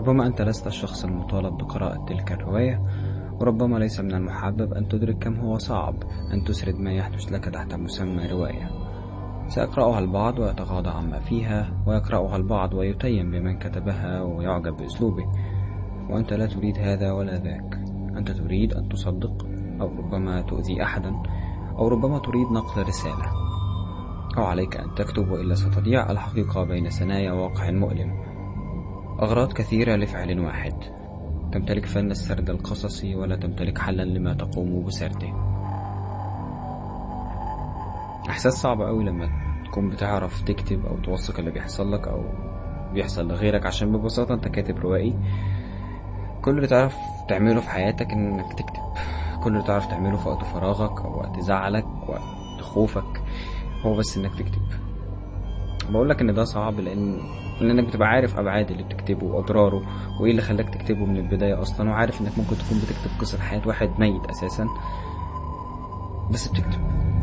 ربما أنت لست الشخص المطالب بقراءة تلك الرواية وربما ليس من المحبب أن تدرك كم هو صعب أن تسرد ما يحدث لك تحت مسمى رواية سيقرأها البعض ويتغاضى عما فيها ويقرأها البعض ويتيم بمن كتبها ويعجب بأسلوبه وأنت لا تريد هذا ولا ذاك أنت تريد أن تصدق أو ربما تؤذي أحدا أو ربما تريد نقل رسالة أو عليك أن تكتب وإلا ستضيع الحقيقة بين ثنايا واقع مؤلم أغراض كثيرة لفعل واحد تمتلك فن السرد القصصي ولا تمتلك حلا لما تقوم بسرده إحساس صعب أوي لما تكون بتعرف تكتب أو توثق اللي بيحصل لك أو بيحصل لغيرك عشان ببساطة أنت كاتب روائي كل اللي تعرف تعمله في حياتك إنك تكتب كل اللي تعرف تعمله في وقت فراغك أو وقت زعلك وقت خوفك هو بس إنك تكتب بقولك إن ده صعب لأن لأنك بتبقى عارف أبعاد اللي بتكتبه وأضراره وإيه اللي خلاك تكتبه من البداية أصلا وعارف إنك ممكن تكون بتكتب قصة حياة واحد ميت أساسا بس بتكتب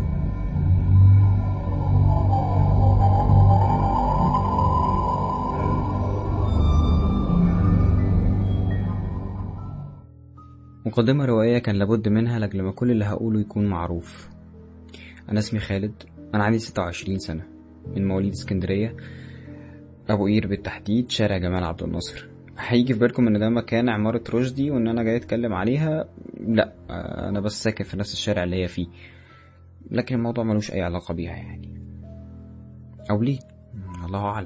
مقدمة روائية كان لابد منها لأجل ما كل اللي هقوله يكون معروف أنا اسمي خالد أنا عندي ستة وعشرين سنة من مواليد اسكندرية أبو قير بالتحديد شارع جمال عبد الناصر هيجي في بالكم إن ده مكان عمارة رشدي وإن أنا جاي أتكلم عليها لأ أنا بس ساكن في نفس الشارع اللي هي فيه لكن الموضوع ملوش أي علاقة بيها يعني أو ليه الله أعلم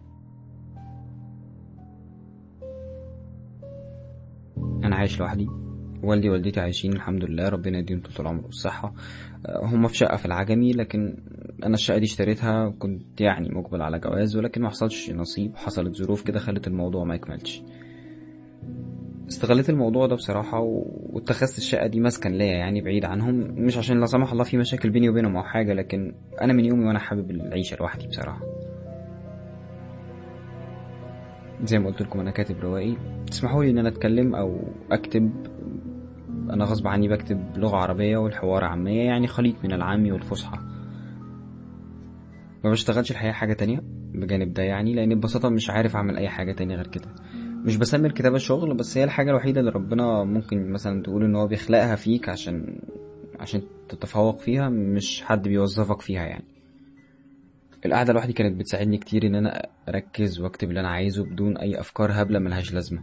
أنا عايش لوحدي والدي ووالدتي عايشين الحمد لله ربنا يديهم طول العمر والصحة هم في شقة في العجمي لكن أنا الشقة دي اشتريتها كنت يعني مقبل على جواز ولكن ما حصلش نصيب حصلت ظروف كده خلت الموضوع ما يكملش استغليت الموضوع ده بصراحة واتخذت الشقة دي مسكن ليا يعني بعيد عنهم مش عشان لا سمح الله في مشاكل بيني وبينهم أو حاجة لكن أنا من يومي وأنا حابب العيشة لوحدي بصراحة زي ما قلت لكم أنا كاتب روائي تسمحوا لي إن أنا أتكلم أو أكتب أنا غصب عني بكتب لغة عربية والحوار عامية يعني خليط من العامي والفصحى ما بشتغلش الحقيقة حاجة تانية بجانب ده يعني لأن ببساطة مش عارف أعمل أي حاجة تانية غير كده مش بسمي الكتابة شغل بس هي الحاجة الوحيدة اللي ربنا ممكن مثلا تقول إن هو بيخلقها فيك عشان عشان تتفوق فيها مش حد بيوظفك فيها يعني القعدة لوحدي كانت بتساعدني كتير إن أنا أركز وأكتب اللي أنا عايزه بدون أي أفكار هبلة ملهاش لازمة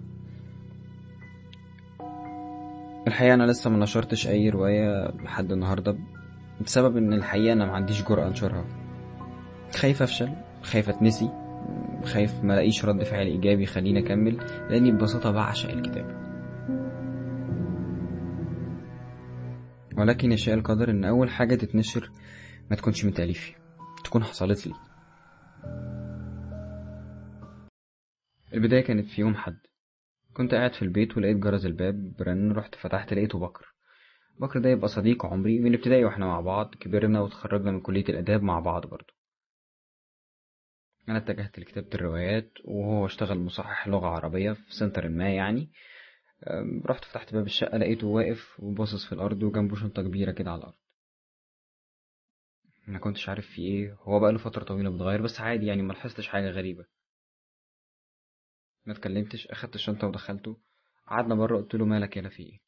الحقيقة أنا لسه ما نشرتش أي رواية لحد النهاردة بسبب إن الحقيقة أنا ما عنديش جرأة أنشرها خايف أفشل خايف أتنسي خايف ما الاقيش رد فعل إيجابي يخليني أكمل لأني ببساطة بعشق الكتابة ولكن يشاء القدر إن أول حاجة تتنشر ما تكونش من تأليفي تكون حصلت لي البداية كانت في يوم حد كنت قاعد في البيت ولقيت جرس الباب برن رحت فتحت لقيته بكر بكر ده يبقى صديق عمري من ابتدائي واحنا مع بعض كبرنا وتخرجنا من كلية الآداب مع بعض برضه أنا اتجهت لكتابة الروايات وهو اشتغل مصحح لغة عربية في سنتر ما يعني رحت فتحت باب الشقة لقيته واقف وباصص في الأرض وجنبه شنطة كبيرة كده على الأرض ما كنتش عارف في ايه هو بقاله فترة طويلة متغير بس عادي يعني ملحظتش حاجة غريبة ما اتكلمتش اخدت الشنطة ودخلته قعدنا بره قلت له مالك يالا في ايه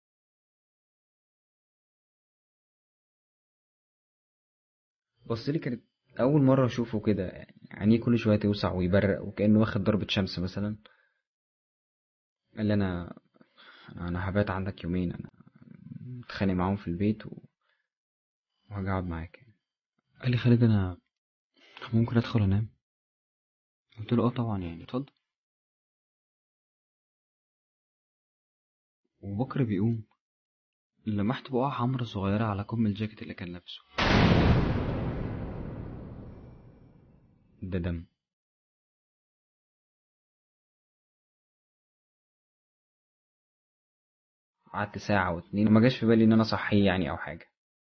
بصلي كانت اول مرة اشوفه كده يعني عينيه كل شوية توسع ويبرق وكأنه واخد ضربة شمس مثلا قال لي انا انا هبات عندك يومين انا متخانق معاهم في البيت و... وهاجي اقعد معاك قال لي خالد انا ممكن ادخل انام قلت له اه طبعا يعني اتفضل وبكر بيقوم لمحت بقعة حمرا صغيرة على كم الجاكيت اللي كان لابسه ده دم قعدت ساعة واتنين وما جاش في بالي ان انا صحيه يعني او حاجة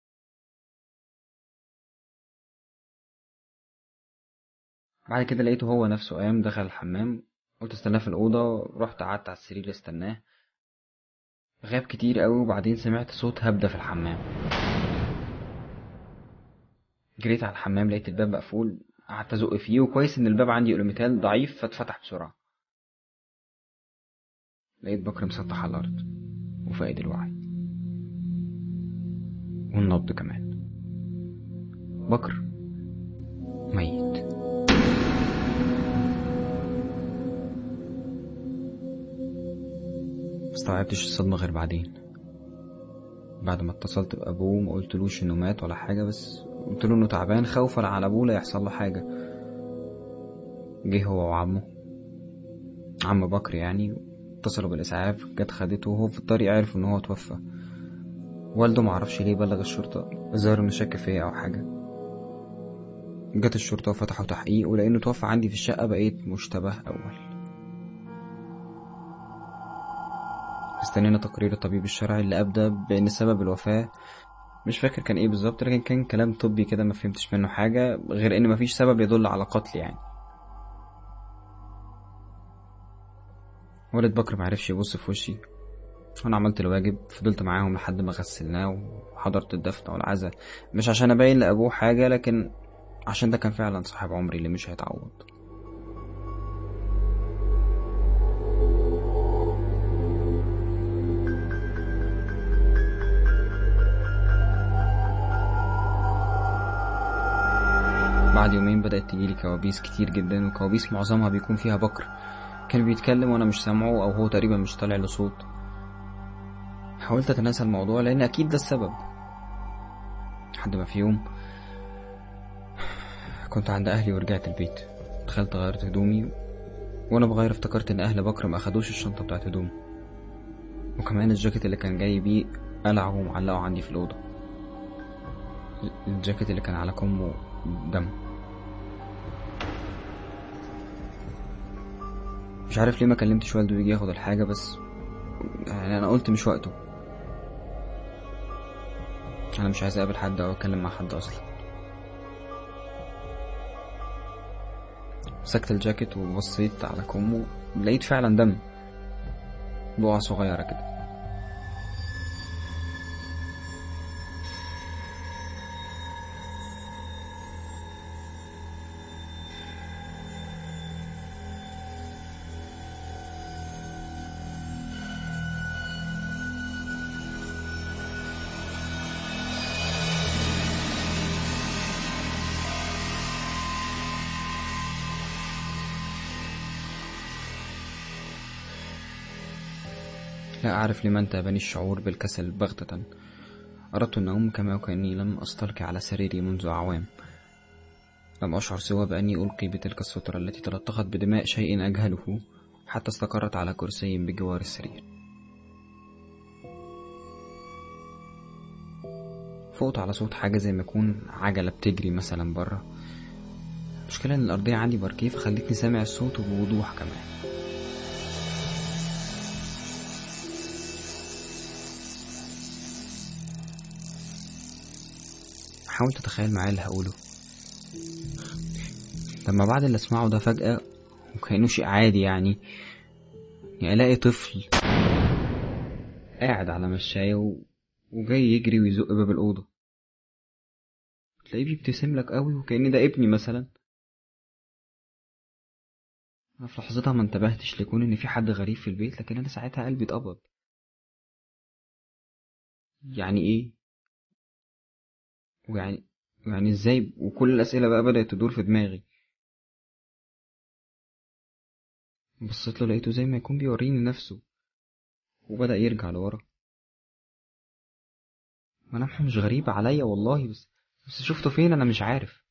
بعد كده لقيته هو نفسه قام دخل الحمام قلت استناه في الأوضة رحت قعدت على السرير استناه غاب كتير قوي وبعدين سمعت صوت هبدة في الحمام جريت على الحمام لقيت الباب مقفول قعدت ازق فيه وكويس ان الباب عندي اولوميتال ضعيف فاتفتح بسرعة لقيت بكر مسطح على الأرض وفاقد الوعي والنبض كمان بكر ميت مستوعبتش الصدمة غير بعدين بعد ما اتصلت بأبوه ما قلتلوش إنه مات ولا حاجة بس قلتله إنه تعبان خوفا على أبوه لا يحصل له حاجة جه هو وعمه عم بكر يعني اتصلوا بالإسعاف جت خدته وهو في الطريق عرف إن هو توفى والده معرفش ليه بلغ الشرطة الظاهر إنه شك فيا أو حاجة جت الشرطة وفتحوا تحقيق ولأنه توفى عندي في الشقة بقيت مشتبه أول استنينا تقرير الطبيب الشرعي اللي أبدى بأن سبب الوفاة مش فاكر كان ايه بالظبط لكن كان كلام طبي كده ما فهمتش منه حاجة غير ان مفيش سبب يدل على قتل يعني والد بكر معرفش يبص في وشي وانا عملت الواجب فضلت معاهم لحد ما غسلناه وحضرت الدفن والعزاء مش عشان ابين لابوه حاجة لكن عشان ده كان فعلا صاحب عمري اللي مش هيتعوض بعد يومين بدأت تجيلي كوابيس كتير جدا وكوابيس معظمها بيكون فيها بكر كان بيتكلم وانا مش سامعه او هو تقريبا مش طالع له صوت حاولت اتناسى الموضوع لان اكيد ده السبب لحد ما في يوم كنت عند اهلي ورجعت البيت دخلت غيرت هدومي وانا بغير افتكرت ان اهل بكر ما اخدوش الشنطه بتاعت هدومه وكمان الجاكيت اللي كان جاي بيه قلعه ومعلقه عندي في الاوضه الجاكيت اللي كان على كمه دم مش عارف ليه ما كلمتش والده يجي ياخد الحاجة بس يعني أنا قلت مش وقته أنا مش عايز أقابل حد أو أتكلم مع حد أصلا مسكت الجاكيت وبصيت على كمه لقيت فعلا دم بقعة صغيرة كده لا أعرف لما انتابني الشعور بالكسل بغتة أردت النوم كما وكأني لم أستلقي على سريري منذ أعوام لم أشعر سوى بأني ألقي بتلك السترة التي تلطخت بدماء شيء أجهله حتى استقرت على كرسي بجوار السرير فقت على صوت حاجة زي ما يكون عجلة بتجري مثلا برا المشكلة إن الأرضية عندي باركيه فخلتني سامع الصوت وبوضوح كمان حاولت أتخيل معايا اللي هقوله لما بعد اللي أسمعه ده فجأة وكأنه شيء عادي يعني يعني ألاقي طفل قاعد على مشاية و... وجاي يجري ويزق باب الأوضة تلاقيه بيبتسم لك قوي وكأن ده ابني مثلا أنا في لحظتها ما انتبهتش لكون إن في حد غريب في البيت لكن أنا ساعتها قلبي اتقبض يعني إيه ويعني يعني ازاي وكل الأسئلة بقى بدأت تدور في دماغي بصيت له لقيته زي ما يكون بيوريني نفسه وبدأ يرجع لورا ملامحه مش غريبة عليا والله بس بس شفته فين أنا مش عارف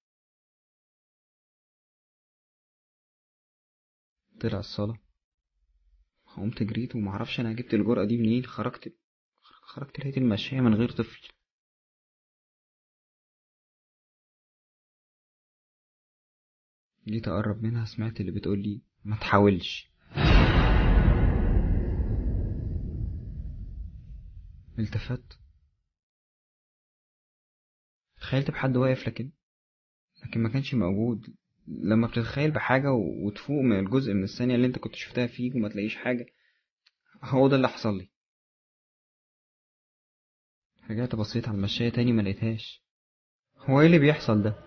طلع الصالة قمت جريت ومعرفش أنا جبت الجرأة دي منين خرجت خرجت لقيت المشاية من غير طفل جيت أقرب منها سمعت اللي بتقولي ما تحاولش التفت تخيلت بحد واقف لكن لكن ما كانش موجود لما بتتخيل بحاجة وتفوق من الجزء من الثانية اللي انت كنت شفتها فيه وما تلاقيش حاجة هو ده اللي حصل لي رجعت بصيت على المشاية تاني ما لقيتهاش هو ايه اللي بيحصل ده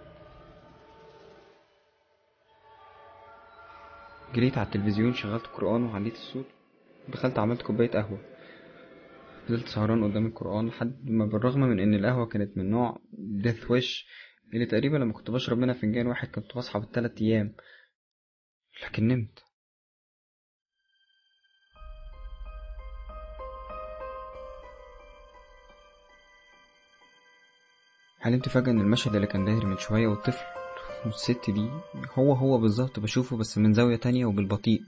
جريت على التلفزيون شغلت قرآن وعليت الصوت دخلت عملت كوباية قهوة فضلت سهران قدام القرآن لحد ما بالرغم من إن القهوة كانت من نوع ديث ويش اللي تقريبا لما كنت بشرب منها فنجان واحد كنت بصحى بالتلات أيام لكن نمت حلمت فجأة إن المشهد اللي كان داير من شوية والطفل والست دي هو هو بالظبط بشوفه بس من زاوية تانية وبالبطيء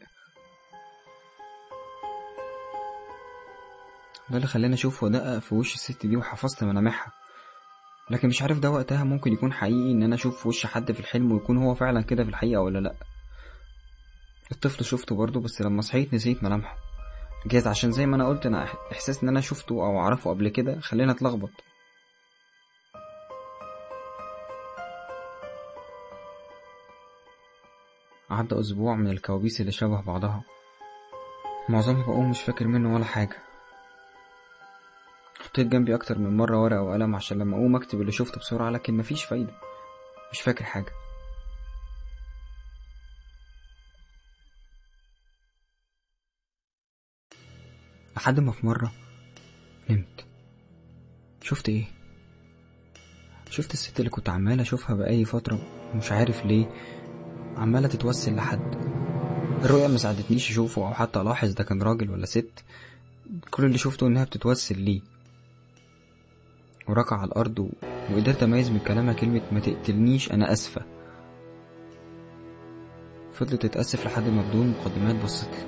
ده اللي خلاني أشوف وأدقق في وش الست دي وحفظت ملامحها لكن مش عارف ده وقتها ممكن يكون حقيقي إن أنا أشوف وش حد في الحلم ويكون هو فعلا كده في الحقيقة ولا لأ الطفل شفته برضه بس لما صحيت نسيت ملامحه جايز عشان زي ما أنا قلت أنا إحساس إن أنا شفته أو أعرفه قبل كده خلاني أتلخبط عدى أسبوع من الكوابيس اللي شبه بعضها معظمها بقوم مش فاكر منه ولا حاجة حطيت جنبي أكتر من مرة ورقة وقلم عشان لما أقوم أكتب اللي شفته بسرعة لكن مفيش فايدة مش فاكر حاجة لحد ما في مرة نمت شفت ايه شفت الست اللي كنت عمال اشوفها بقالي فترة ومش عارف ليه عمالة تتوسل لحد الرؤية ما ساعدتنيش اشوفه او حتى الاحظ ده كان راجل ولا ست كل اللي شفته انها بتتوسل ليه وركع على الارض و... وقدرت اميز من كلامها كلمة ما تقتلنيش انا اسفة فضلت تتأسف لحد ما بدون مقدمات بصت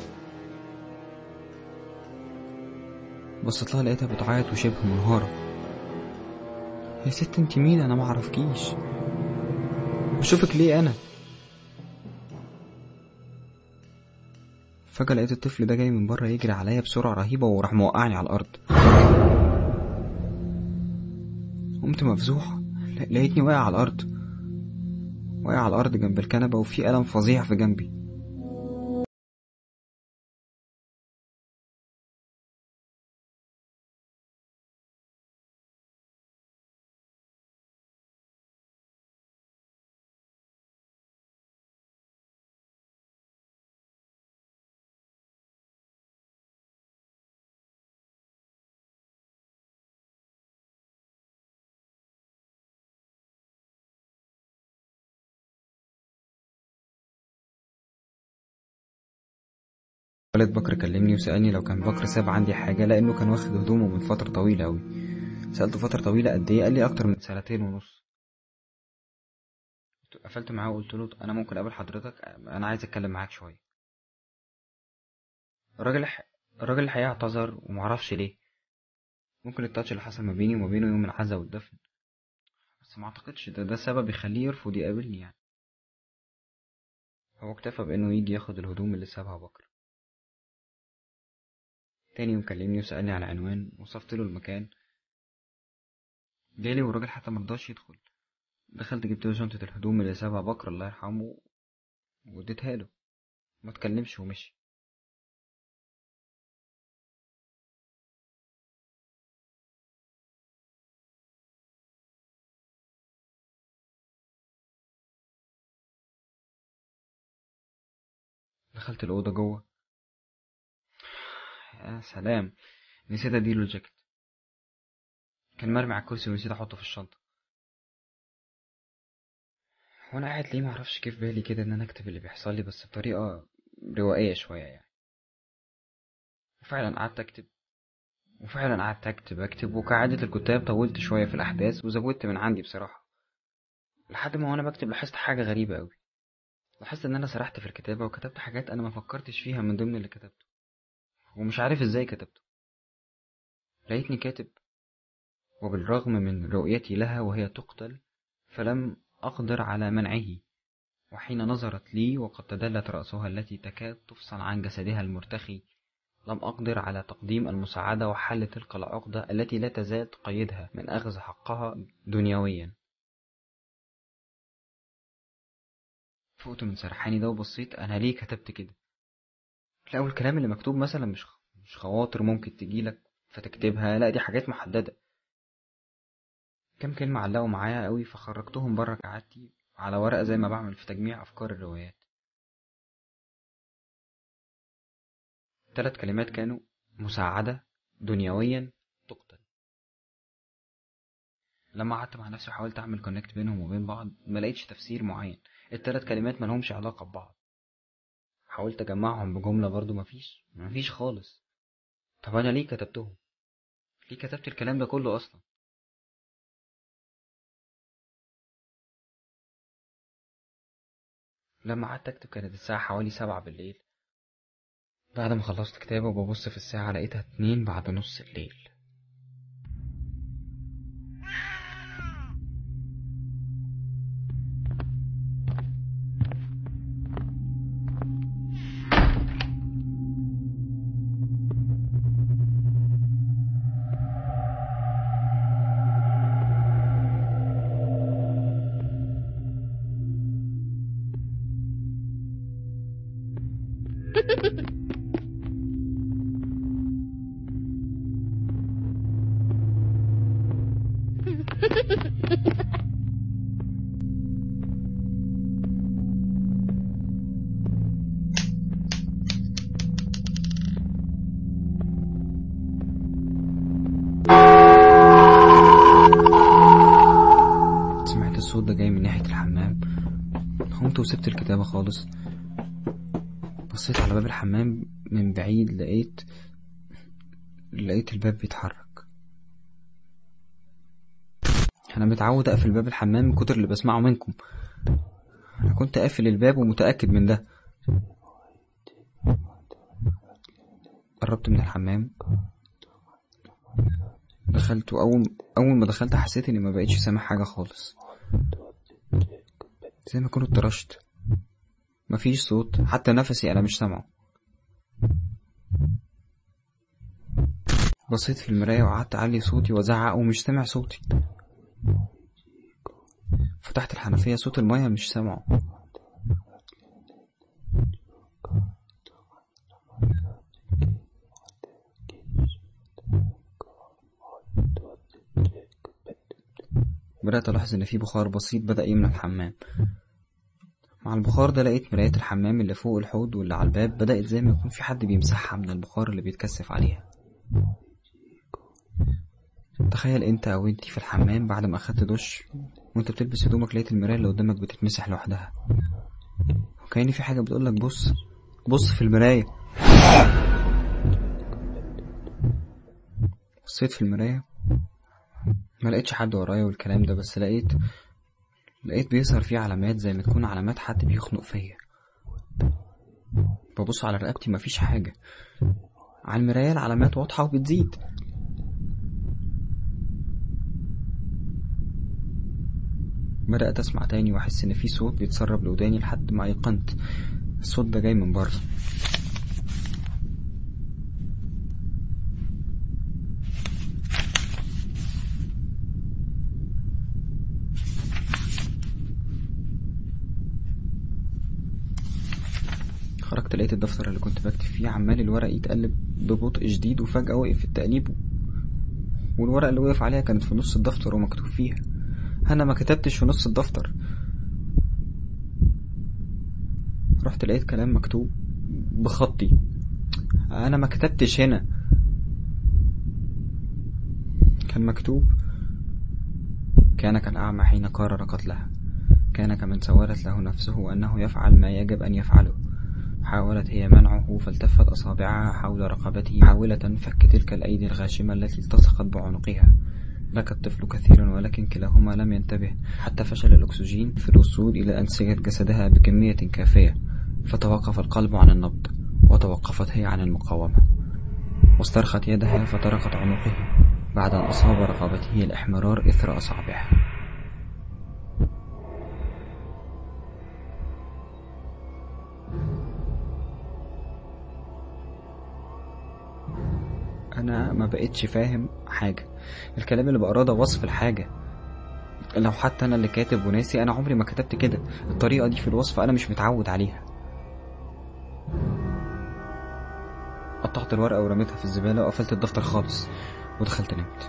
بصت لها لقيتها بتعيط وشبه منهارة يا ست انت مين انا معرفكيش بشوفك ليه انا فجأة لقيت الطفل ده جاي من بره يجري عليا بسرعة رهيبة وراح موقعني على الأرض قمت مفزوحة لقيتني واقع على الأرض واقع على الأرض جنب الكنبة وفي ألم فظيع في جنبي والد بكر كلمني وسألني لو كان بكر ساب عندي حاجة لأنه كان واخد هدومه من فترة طويلة أوي سألته فترة طويلة قد إيه قال لي أكتر من سنتين ونص قفلت معاه وقلت له أنا ممكن أقابل حضرتك أنا عايز أتكلم معاك شوية الراجل ح... الراجل الحقيقة اعتذر ومعرفش ليه ممكن التاتش اللي حصل ما بيني وما بينه يوم العزا والدفن بس ما اعتقدش ده ده سبب يخليه يرفض يقابلني يعني هو اكتفى بانه يجي ياخد الهدوم اللي سابها بكر تاني يوم كلمني وسألني على عنوان وصفت له المكان جالي والراجل حتى مرضاش يدخل دخلت جبت له شنطة الهدوم اللي سابها بكر الله يرحمه واديتها له ما اتكلمش ومشي دخلت الأوضة جوه يا سلام نسيت اديله الجاكيت كان مرمي على الكرسي ونسيت احطه في الشنطة وانا قاعد ليه معرفش كيف بالي كده ان انا اكتب اللي بيحصل لي بس بطريقة روائية شوية يعني وفعلا قعدت اكتب وفعلا قعدت اكتب اكتب وكعادة الكتاب طولت شوية في الاحداث وزودت من عندي بصراحة لحد ما وانا بكتب لاحظت حاجة غريبة اوي لاحظت ان انا سرحت في الكتابة وكتبت حاجات انا ما فكرتش فيها من ضمن اللي كتبته ومش عارف ازاي كتبته لقيتني كاتب وبالرغم من رؤيتي لها وهي تقتل فلم أقدر على منعه وحين نظرت لي وقد تدلت رأسها التي تكاد تفصل عن جسدها المرتخي لم أقدر على تقديم المساعدة وحل تلك العقدة التي لا تزال تقيدها من أخذ حقها دنيويا فقت من سرحاني ده وبصيت أنا ليه كتبت كده لا والكلام اللي مكتوب مثلا مش مش خواطر ممكن تجيلك فتكتبها لا دي حاجات محددة كم كلمة علقوا معايا قوي فخرجتهم بره كعادتي على ورقة زي ما بعمل في تجميع أفكار الروايات التلات كلمات كانوا مساعدة دنيويا تقتل لما قعدت مع نفسي وحاولت اعمل كونكت بينهم وبين بعض ما لقيتش تفسير معين التلات كلمات ما لهمش علاقة ببعض حاولت اجمعهم بجملة برضو مفيش مفيش خالص طب انا ليه كتبتهم ليه كتبت الكلام ده كله اصلا لما قعدت اكتب كانت الساعة حوالي سبعة بالليل بعد ما خلصت كتابة وببص في الساعة لقيتها اتنين بعد نص الليل سمعت الصوت ده جاي من ناحية الحمام قمت وسبت الكتابة خالص بصيت على باب الحمام من بعيد لقيت لقيت الباب بيتحرك انا متعود اقفل باب الحمام من كتر اللي بسمعه منكم انا كنت قافل الباب ومتأكد من ده قربت من الحمام دخلت وأول أول ما دخلت حسيت إني ما بقتش سامع حاجة خالص زي ما كنت اتطرشت مفيش صوت حتى نفسي أنا مش سامعه بصيت في المراية وقعدت أعلي صوتي وأزعق ومش سامع صوتي فتحت الحنفية صوت المية مش سامعه بدأت ألاحظ إن في بخار بسيط بدأ يملى الحمام مع البخار ده لقيت مرايات الحمام اللي فوق الحوض واللي على الباب بدأت زي ما يكون في حد بيمسحها من البخار اللي بيتكثف عليها تخيل انت او انتي في الحمام بعد ما اخدت دش وانت بتلبس هدومك لقيت المراية اللي قدامك بتتمسح لوحدها وكأن في حاجة بتقولك بص بص في المراية بصيت في المراية ما لقيتش حد ورايا والكلام ده بس لقيت لقيت بيظهر فيه علامات زي ما تكون علامات حد بيخنق فيا ببص على رقبتي مفيش حاجة على المراية العلامات واضحة وبتزيد بدأت أسمع تاني وأحس إن في صوت بيتسرب لوداني لحد ما أيقنت الصوت ده جاي من بره خرجت لقيت الدفتر اللي كنت بكتب فيه عمال الورق يتقلب ببطء شديد وفجأة وقف التقليب والورقة اللي وقف عليها كانت في نص الدفتر ومكتوب فيها أنا ما كتبتش في نص الدفتر رحت لقيت كلام مكتوب بخطي أنا ما كتبتش هنا كان مكتوب كان كالأعمى حين قرر قتلها كان كمن سولت له نفسه أنه يفعل ما يجب أن يفعله حاولت هي منعه فالتفت أصابعها حول رقبته محاولة فك تلك الأيدي الغاشمة التي التصقت بعنقها بكى الطفل كثيرا ولكن كلاهما لم ينتبه حتى فشل الأكسجين في الوصول إلى أنسجة جسدها بكمية كافية فتوقف القلب عن النبض وتوقفت هي عن المقاومة واسترخت يدها فطرقت عنقه بعد أن أصاب رقبته الإحمرار إثر أصابعه انا ما بقتش فاهم حاجه الكلام اللي بقراه ده وصف الحاجه لو حتى انا اللي كاتب وناسي انا عمري ما كتبت كده الطريقه دي في الوصف انا مش متعود عليها قطعت الورقه ورميتها في الزباله وقفلت الدفتر خالص ودخلت نمت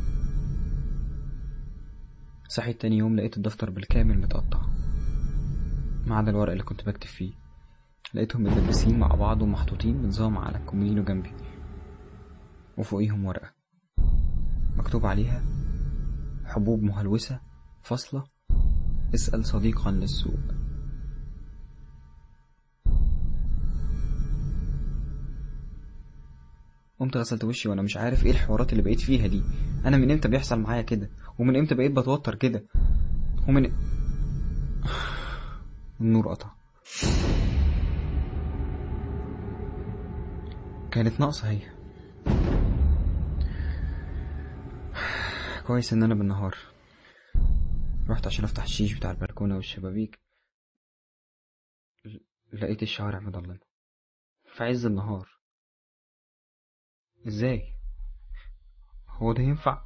صحيت تاني يوم لقيت الدفتر بالكامل متقطع ما عدا الورق اللي كنت بكتب فيه لقيتهم متدبسين مع بعض ومحطوطين بنظام على الكومينو جنبي وفوقيهم ورقة مكتوب عليها حبوب مهلوسة فاصلة اسأل صديقا للسوق قمت غسلت وشي وانا مش عارف ايه الحوارات اللي بقيت فيها دي انا من امتى بيحصل معايا كده ومن امتى بقيت بتوتر كده ومن النور قطع كانت ناقصة هي كويس ان انا بالنهار رحت عشان افتح الشيش بتاع البلكونة والشبابيك ل- لقيت الشوارع مضلمة في عز النهار ازاي هو ده ينفع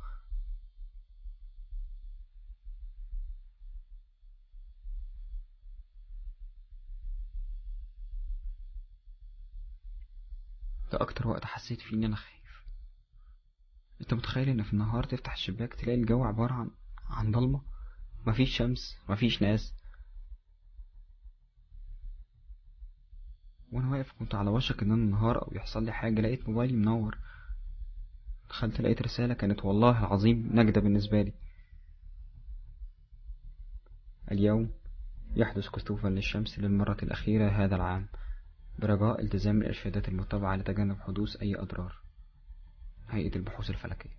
ده اكتر وقت حسيت فيه ان انا خايف انت متخيل ان في النهار تفتح الشباك تلاقي الجو عبارة عن عن ضلمة مفيش شمس مفيش ناس وانا واقف كنت على وشك ان انا النهار او يحصل لي حاجة لقيت موبايلي منور دخلت لقيت رسالة كانت والله العظيم نجدة بالنسبة لي اليوم يحدث كسوفا للشمس للمرة الأخيرة هذا العام برجاء التزام الإرشادات المتبعة لتجنب حدوث أي أضرار هيئة البحوث الفلكية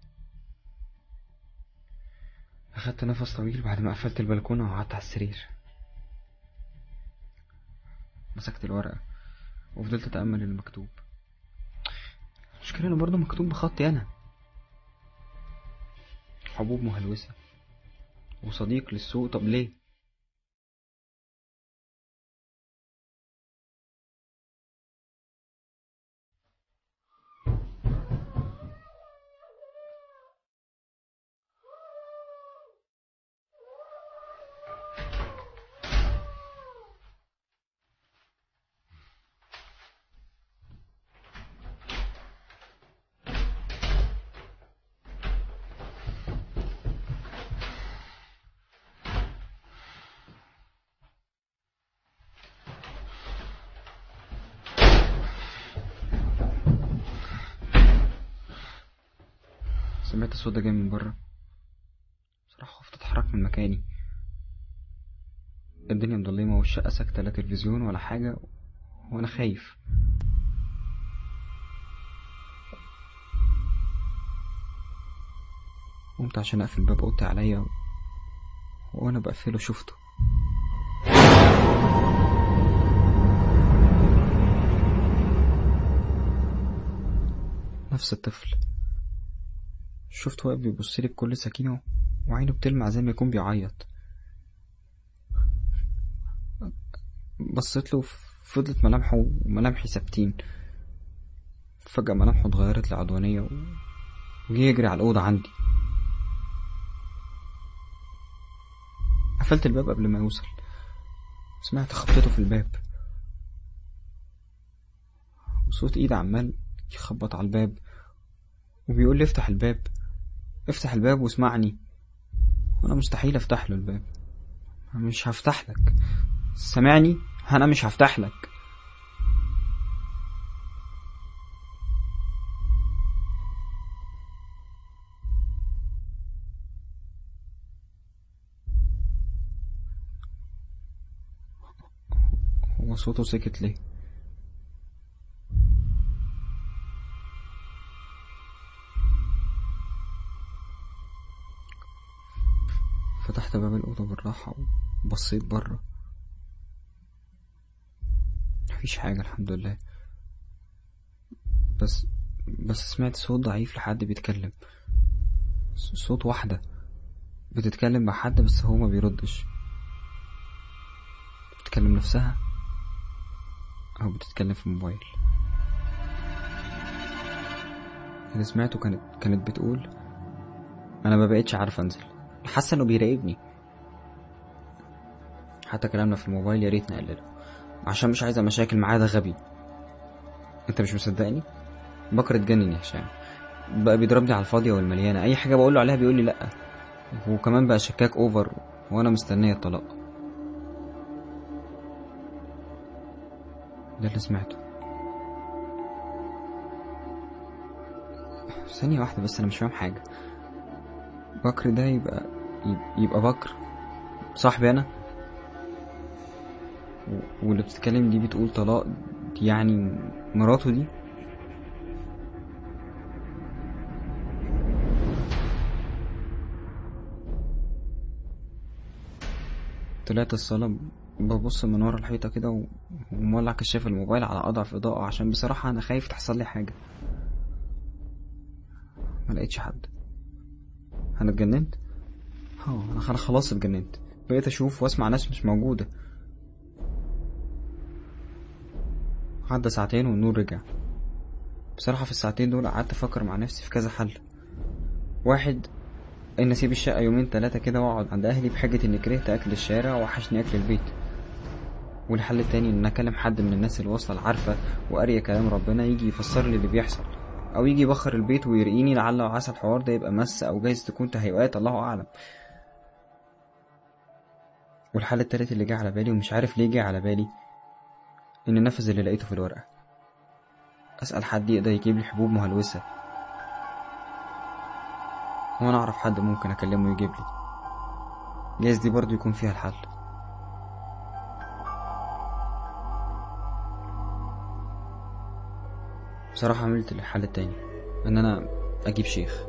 أخدت نفس طويل بعد ما قفلت البلكونة وقعدت على السرير مسكت الورقة وفضلت أتأمل المكتوب المشكلة إنه برضه مكتوب بخطي أنا حبوب مهلوسة وصديق للسوق طب ليه؟ سمعت الصوت ده جاي من بره بصراحة خفت اتحرك من مكاني الدنيا مضلمة والشقة ساكتة لا تلفزيون ولا حاجة وأنا خايف قمت عشان أقفل الباب قلت عليا وأنا بقفله شفته نفس الطفل شفته واقف بيبصلي بكل سكينة وعينه بتلمع زي ما يكون بيعيط بصيت له فضلت ملامحه وملامحي ثابتين فجأة ملامحه اتغيرت لعدوانية و- وجه يجري على الأوضة عندي قفلت الباب قبل ما يوصل سمعت خبطته في الباب وصوت ايد عمال يخبط على الباب وبيقول لي افتح الباب افتح الباب واسمعني وانا مستحيل افتح له الباب أنا مش هفتح لك سامعني انا مش هفتح لك هو صوته سكت ليه فتحت باب الأوضة بالراحة وبصيت بره مفيش حاجة الحمد لله بس بس سمعت صوت ضعيف لحد بيتكلم ص- صوت واحدة بتتكلم مع حد بس هو ما بيردش بتتكلم نفسها أو بتتكلم في موبايل اللي سمعته كانت كانت بتقول أنا ما بقتش عارف أنزل حاسة إنه بيراقبني حتى كلامنا في الموبايل يا ريت نقلله عشان مش عايزة مشاكل معاه ده غبي انت مش مصدقني بكر اتجنن يا هشام بقى بيضربني على الفاضية والمليانة أي حاجة بقوله عليها بيقول لي لأ وكمان بقى شكاك أوفر وأنا مستنية الطلاق ده اللي سمعته ثانية واحدة بس أنا مش فاهم حاجة بكر ده يبقى يبقى, يبقى بكر صاحبي أنا و- واللي بتتكلم دي بتقول طلاق دي يعني مراته دي طلعت الصالة ببص من ورا الحيطة كده و- ومولع كشاف الموبايل على أضعف إضاءة عشان بصراحة أنا خايف تحصل لي حاجة ما لقيتش حد أنا اتجننت؟ اه أنا خلاص خلاص اتجننت بقيت أشوف وأسمع ناس مش موجودة عدى ساعتين والنور رجع بصراحة في الساعتين دول قعدت أفكر مع نفسي في كذا حل واحد إن أسيب الشقة يومين تلاتة كده وأقعد عند أهلي بحجة إني كرهت أكل الشارع وحشني أكل البيت والحل التاني إن أكلم حد من الناس اللي واصلة العارفة وقارية كلام ربنا يجي يفسر لي اللي بيحصل أو يجي يبخر البيت ويرقيني لعل وعسى الحوار ده يبقى مس أو جايز تكون تهيؤات الله أعلم والحل التالت اللي جه على بالي ومش عارف ليه جه على بالي إن النفذ اللي لقيته في الورقة أسأل حد يقدر يجيب لي حبوب مهلوسة وأنا أعرف حد ممكن أكلمه يجيب لي جايز دي برضو يكون فيها الحل بصراحة عملت الحل التاني إن أنا أجيب شيخ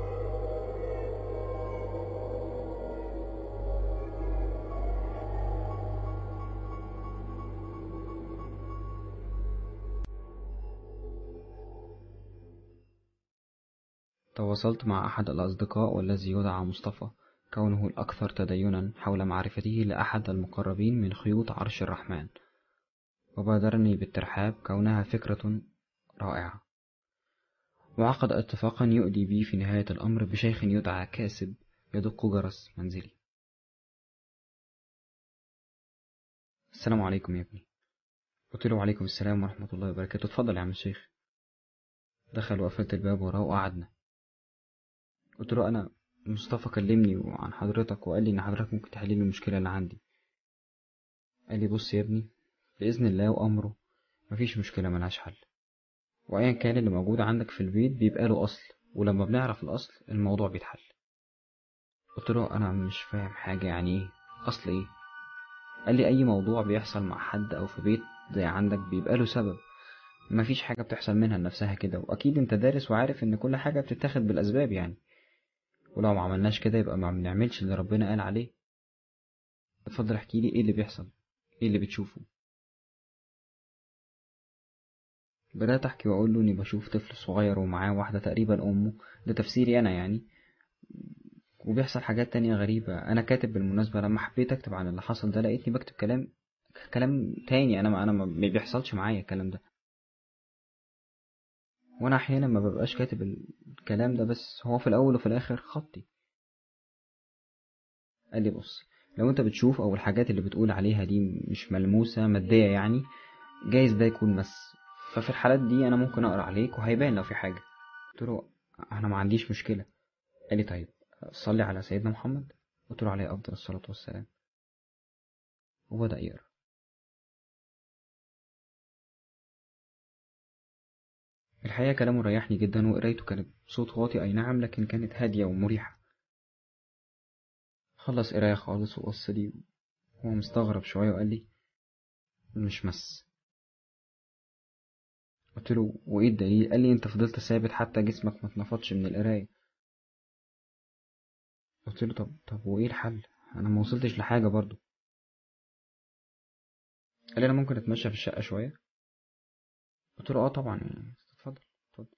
تواصلت مع أحد الأصدقاء والذي يدعى مصطفى كونه الأكثر تدينا حول معرفته لأحد المقربين من خيوط عرش الرحمن وبادرني بالترحاب كونها فكرة رائعة وعقد اتفاقا يؤدي بي في نهاية الأمر بشيخ يدعى كاسب يدق جرس منزلي السلام عليكم يا ابني قلت له وعليكم السلام ورحمة الله وبركاته اتفضل يا عم الشيخ دخل وقفلت الباب وراه وقعدنا قلت له أنا مصطفى كلمني عن حضرتك وقال لي إن حضرتك ممكن تحل لي المشكلة اللي عندي قال لي بص يا ابني بإذن الله وأمره مفيش مشكلة ملهاش حل وأيا كان اللي موجود عندك في البيت بيبقى له أصل ولما بنعرف الأصل الموضوع بيتحل قلت له أنا مش فاهم حاجة يعني إيه أصل إيه قال لي أي موضوع بيحصل مع حد أو في بيت زي عندك بيبقى له سبب مفيش حاجة بتحصل منها لنفسها كده وأكيد أنت دارس وعارف إن كل حاجة بتتاخد بالأسباب يعني ولو ما عملناش كده يبقى ما بنعملش اللي ربنا قال عليه اتفضل احكي لي ايه اللي بيحصل ايه اللي بتشوفه بدأت أحكي وأقول له إني بشوف طفل صغير ومعاه واحدة تقريبا أمه ده تفسيري أنا يعني وبيحصل حاجات تانية غريبة أنا كاتب بالمناسبة لما حبيت أكتب عن اللي حصل ده لقيتني بكتب كلام كلام تاني أنا ما أنا ما بيحصلش معايا الكلام ده وأنا أحيانا ما ببقاش كاتب الكلام ده بس هو في الأول وفي الآخر خطي قال لي بص لو أنت بتشوف أو الحاجات اللي بتقول عليها دي مش ملموسة مادية يعني جايز ده يكون مس ففي الحالات دي أنا ممكن أقرأ عليك وهيبان لو في حاجة قلت له أنا ما عنديش مشكلة قال لي طيب صلي على سيدنا محمد قلت له عليه أفضل الصلاة والسلام وبدأ يقرأ الحقيقة كلامه ريحني جدا وقرايته كانت بصوت واطي أي نعم لكن كانت هادية ومريحة خلص قراية خالص وقص لي هو مستغرب شوية وقال لي مش مس قلت له وإيه الدليل قال لي أنت فضلت ثابت حتى جسمك ما اتنفضش من القراية قلت له طب طب وإيه الحل أنا ما وصلتش لحاجة برضو قال لي أنا ممكن أتمشى في الشقة شوية قلت له اه طبعا يعني اتفضل اتفضل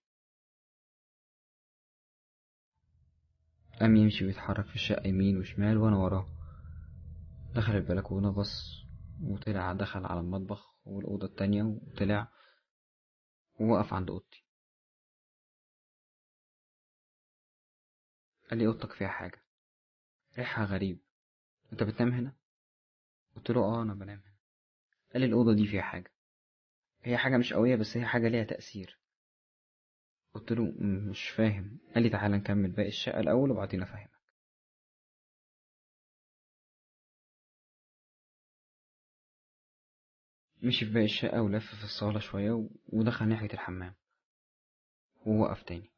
قام يمشي ويتحرك في الشقة يمين وشمال وانا وراه دخل البلكونة بص وطلع دخل على المطبخ والأوضة التانية وطلع ووقف عند أوضتي قال لي أوضتك فيها حاجة ريحها غريب أنت بتنام هنا؟ قلت له اه أنا بنام هنا قال لي الأوضة دي فيها حاجة هي حاجة مش قوية بس هي حاجة ليها تأثير قلت له "م- مش فاهم قال لي تعالى نكمل باقي الشقة الأول وبعدين أفهمك مشي في باقي الشقة ولف في الصالة شوية ودخل ناحية الحمام ووقف تاني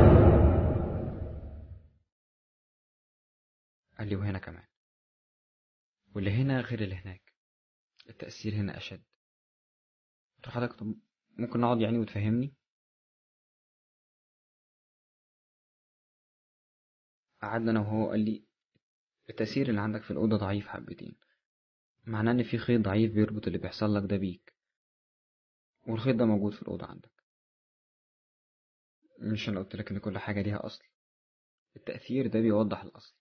قال لي وهنا كمان واللي هنا غير اللي هناك التأثير هنا أشد قلت له حضرتك طب ممكن نقعد يعني وتفهمني قعدنا أنا وهو قال لي التأثير اللي عندك في الأوضة ضعيف حبتين معناه إن في خيط ضعيف بيربط اللي بيحصل لك ده بيك والخيط ده موجود في الأوضة عندك مش أنا قلت لك إن كل حاجة ليها أصل التأثير ده بيوضح الأصل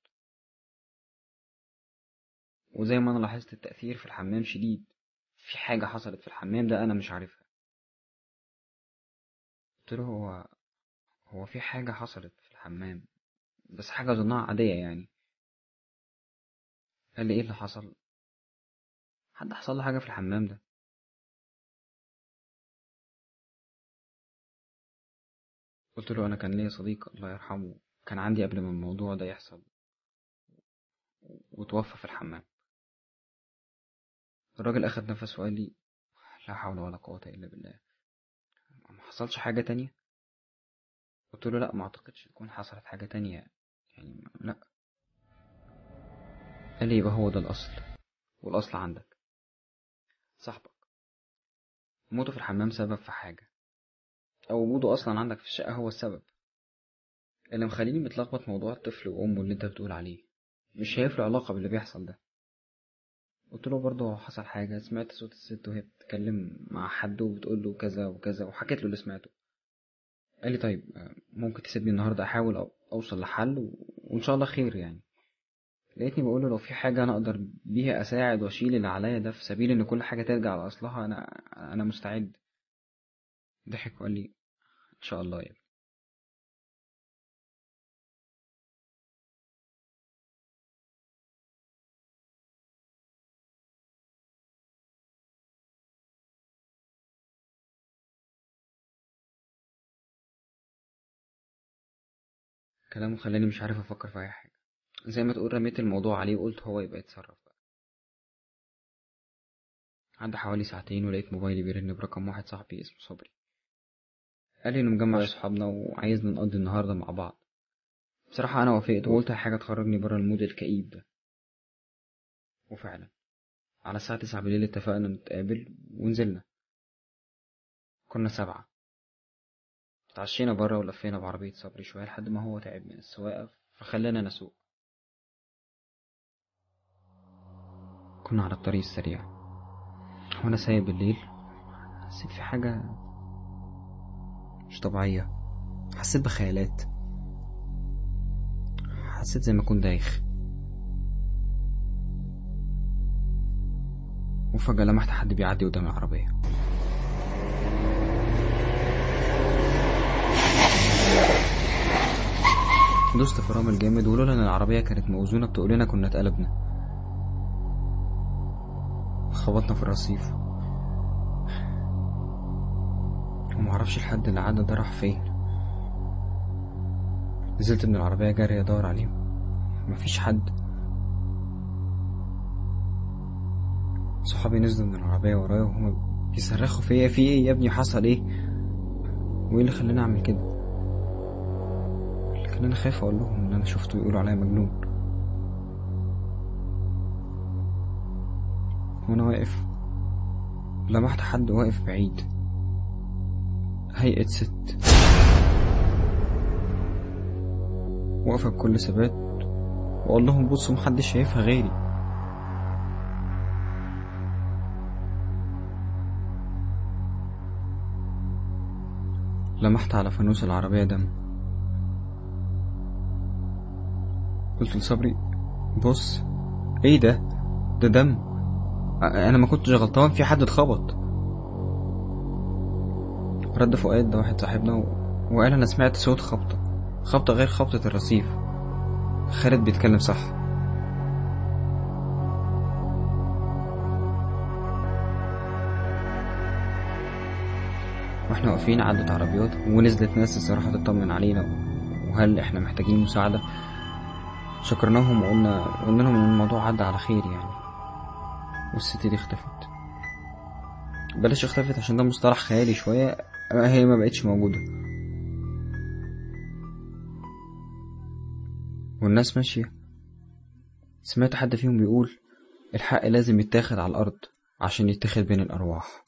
وزي ما أنا لاحظت التأثير في الحمام شديد في حاجة حصلت في الحمام ده أنا مش عارفها قلت له هو هو في حاجة حصلت في الحمام بس حاجة أظنها عادية يعني قال لي إيه اللي حصل حد حصل له حاجة في الحمام ده قلت له أنا كان ليا صديق الله يرحمه كان عندي قبل ما الموضوع ده يحصل وتوفى في الحمام الراجل أخد نفس وقال لي لا حول ولا قوة إلا بالله ما حصلش حاجة تانية قلت له لا ما أعتقدش تكون حصلت حاجة تانية يعني لا قال لي يبقى هو ده الأصل والأصل عندك صاحبك موته في الحمام سبب في حاجة أو وجوده أصلا عندك في الشقة هو السبب اللي مخليني متلخبط موضوع الطفل وأمه اللي أنت بتقول عليه مش شايف له علاقة باللي بيحصل ده قلت له برضه حصل حاجة سمعت صوت الست وهي بتتكلم مع حد وبتقول له كذا وكذا وحكيت له اللي سمعته قال لي طيب ممكن تسيبني النهاردة أحاول أو أوصل لحل وإن شاء الله خير يعني لقيتني بقول له لو في حاجة أنا أقدر بيها أساعد وأشيل اللي عليا ده في سبيل إن كل حاجة ترجع لأصلها أنا أنا مستعد ضحك وقال لي إن شاء الله يا كلامه خلاني مش عارف أفكر في أي حاجة زي ما تقول رميت الموضوع عليه وقلت هو يبقى يتصرف بقى عدى حوالي ساعتين ولقيت موبايلي بيرن برقم واحد صاحبي اسمه صبري قال لي انه مجمع اصحابنا وعايزنا نقضي النهارده مع بعض بصراحة أنا وافقت وقلت حاجة تخرجني برا المود الكئيب ده وفعلا على الساعة تسعة بالليل اتفقنا نتقابل ونزلنا كنا سبعة اتعشينا برا ولفينا بعربية صبري شوية لحد ما هو تعب من السواقة فخلانا نسوق كنا على الطريق السريع وانا سايق بالليل حسيت في حاجة مش طبيعية حسيت بخيالات حسيت زي ما اكون دايخ وفجأة لمحت حد بيعدي قدام العربية دوست فرامل جامد ولولا ان العربية كانت موزونة بتقولنا كنا اتقلبنا خبطنا في الرصيف ومعرفش الحد اللي عدى ده راح فين نزلت من العربية جري ادور عليهم مفيش حد صحابي نزلوا من العربية ورايا وهما بيصرخوا فيا في ايه يا ابني حصل ايه وايه اللي خلاني اعمل كده لكن انا خايف اقول لهم ان انا شفته يقولوا عليا مجنون وانا واقف لمحت حد واقف بعيد هيئة ست واقفة بكل ثبات وأقول لهم بصوا محدش شايفها غيري لمحت على فانوس العربية دم قلت لصبري بص ايه ده ده دم انا ما كنتش غلطان في حد اتخبط رد فؤاد ده واحد صاحبنا و... وقال انا سمعت صوت خبطة خبطة غير خبطة الرصيف خالد بيتكلم صح واحنا واقفين عدت عربيات ونزلت ناس الصراحة تطمن علينا وهل احنا محتاجين مساعدة شكرناهم وقلنا قلنا لهم ان الموضوع عدى على خير يعني والست دي اختفت بلاش اختفت عشان ده مصطلح خيالي شوية هي ما بقتش موجودة والناس ماشية سمعت حد فيهم بيقول الحق لازم يتاخد على الأرض عشان يتاخد بين الأرواح